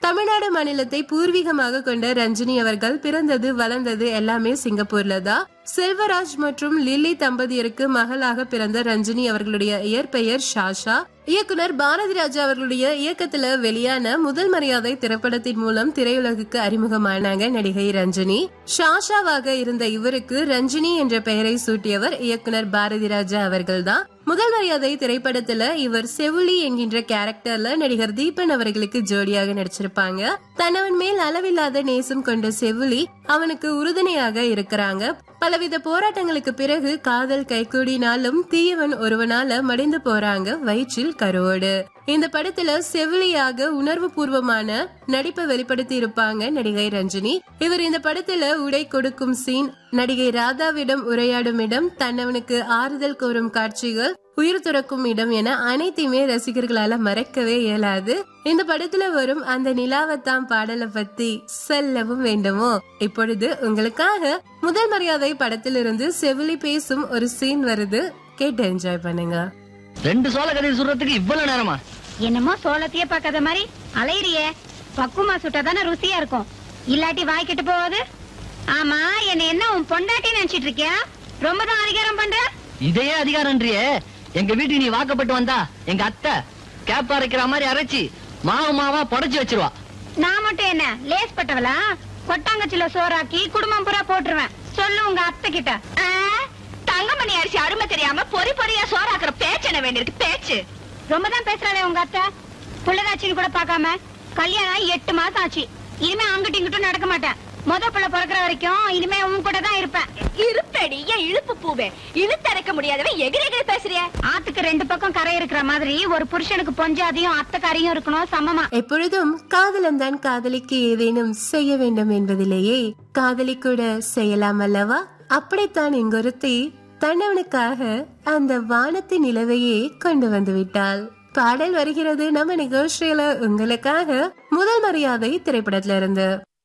தமிழ்நாடு மாநிலத்தை பூர்வீகமாக கொண்ட ரஞ்சினி அவர்கள் பிறந்தது வளர்ந்தது எல்லாமே சிங்கப்பூர்ல தான் செல்வராஜ் மற்றும் லில்லி தம்பதியருக்கு மகளாக பிறந்த ரஞ்சினி அவர்களுடைய இயற்பெயர் ஷாஷா இயக்குனர் பாரதி ராஜா அவர்களுடைய இயக்கத்துல வெளியான முதல் மரியாதை திரைப்படத்தின் மூலம் திரையுலகுக்கு அறிமுகமானாங்க நடிகை ரஞ்சினி ஷாஷாவாக இருந்த இவருக்கு ரஞ்சினி என்ற பெயரை சூட்டியவர் இயக்குனர் பாரதி ராஜா அவர்கள்தான் முதல் மரியாதை திரைப்படத்துல இவர் செவுளி என்கின்ற கேரக்டர்ல நடிகர் தீபன் அவர்களுக்கு ஜோடியாக நடிச்சிருப்பாங்க தன்னவன் மேல் அளவில்லாத நேசம் கொண்ட செவுளி அவனுக்கு உறுதுணையாக இருக்கிறாங்க பலவித போராட்டங்களுக்கு பிறகு காதல் கைகூடினாலும் தீயவன் ஒருவனால மடிந்து போறாங்க வயிற்றில் கருவோடு இந்த படத்துல செவிலியாக உணர்வு பூர்வமான நடிப்பை வெளிப்படுத்தி இருப்பாங்க நடிகை ரஞ்சினி இவர் இந்த படத்துல உடை கொடுக்கும் சீன் நடிகை ராதாவிடம் உரையாடும் இடம் தன்னவனுக்கு ஆறுதல் கோரும் காட்சிகள் உயிர் துறக்கும் இடம் என அனைத்தையுமே ரசிகர்களால மறக்கவே இயலாது இந்த படத்துல வரும் அந்த நிலாவத்தாம் பாடலை பத்தி சொல்லவும் வேண்டுமோ இப்பொழுது உங்களுக்காக முதல் மரியாதை படத்திலிருந்து செவிலி பேசும் ஒரு சீன் வருது கேட்டு என்ஜாய் பண்ணுங்க ரெண்டு சோள கதிர் சுடுறதுக்கு இவ்வளவு நேரமா என்னமோ சோளத்தையே பார்க்காத மாதிரி அலையிறியே பக்குமா சுட்டா தானே ருசியா இருக்கும் இல்லாட்டி வாய் கெட்டு போவாது ஆமா என்ன என்ன உன் பொண்டாட்டி நினைச்சிட்டு இருக்கியா ரொம்ப தான் அதிகாரம் பண்ற இதையே அதிகாரன்றியே எங்க வீட்டுக்கு நீ வாக்கப்பட்டு வந்தா எங்க அத்தை கேப் அரைக்கிற மாதிரி அரைச்சி மாவு மாவா புடைச்சு வச்சிருவா நான் மட்டும் என்ன லேஸ் பட்டவளா கொட்டாங்கச்சில சோறாக்கி குடும்பம் பூரா போட்டுருவேன் சொல்லு உங்க அத்தை கிட்ட தங்கமணி அரிசி அருமை தெரியாம பொறி பொறியா சோறாக்குற பேச்சு என்ன வேண்டியிருக்கு பேச்சு ரொம்ப தான் பேசுறாளே உங்க அத்தை புள்ளதாச்சின்னு கூட பார்க்காம கல்யாணம் ஆகி எட்டு மாசம் ஆச்சு இனிமே அங்கிட்டும் இங்கிட்டும் நடக்க மாட்டேன் முத பிள்ளை பிறக்கிற வரைக்கும் இனிமே உன் கூட தான் இருப்பேன் இருப்படி ஏன் இழுப்பு பூவே இழுத்தரைக்க முடியாதவன் எகிரி எகிரி பேசுறிய ஆத்துக்கு ரெண்டு பக்கம் கரை இருக்கிற மாதிரி ஒரு புருஷனுக்கு பொஞ்சாதியும் அத்தைக்காரியும் இருக்கணும் சமமா எப்பொழுதும் காதலன் தான் காதலிக்கு ஏதேனும் செய்ய வேண்டும் என்பதிலேயே காதலி கூட செய்யலாம் அல்லவா அப்படித்தான் இங்கொருத்தி தன்னவனுக்காக அந்த வானத்து நிலவையே கொண்டு வந்து விட்டாள் பாடல் வருகிறது நம்ம நிகழ்ச்சியில உங்களுக்காக முதல் மரியாதை திரைப்படத்துல இருந்து